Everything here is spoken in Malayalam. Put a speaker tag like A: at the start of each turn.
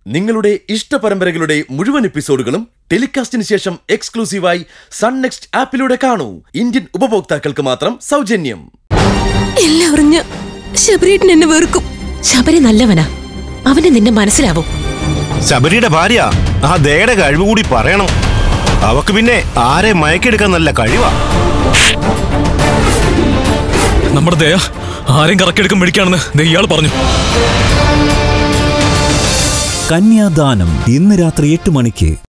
A: നിങ്ങളുടെ ഇഷ്ട പരമ്പരകളുടെ മുഴുവൻ എപ്പിസോഡുകളും ടെലികാസ്റ്റിന് ശേഷം എക്സ്ക്ലൂസീവായി സൺ നെക്സ്റ്റ് ആപ്പിലൂടെ കാണൂ ഇന്ത്യൻ ഉപഭോക്താക്കൾക്ക് മാത്രം സൗജന്യം
B: എല്ലാം അറിഞ്ഞ് ശബരീട്ടൻ എന്നെ വെറുക്കും
C: ശബരി നല്ലവനാ അവന് നിന്നെ മനസ്സിലാവും
D: ശബരിയുടെ ഭാര്യ ആ ദയുടെ കഴിവ് കൂടി പറയണം അവക്ക് പിന്നെ ആരെ മയക്കെടുക്കാൻ നല്ല കഴിവാ
E: നമ്മുടെ ദയ ആരെയും കറക്കിയെടുക്കാൻ മേടിക്കാണെന്ന് ദേ ഇയാൾ പറഞ്ഞു
F: കന്യാദാനം ഇന്ന് രാത്രി എട്ട് മണിക്ക്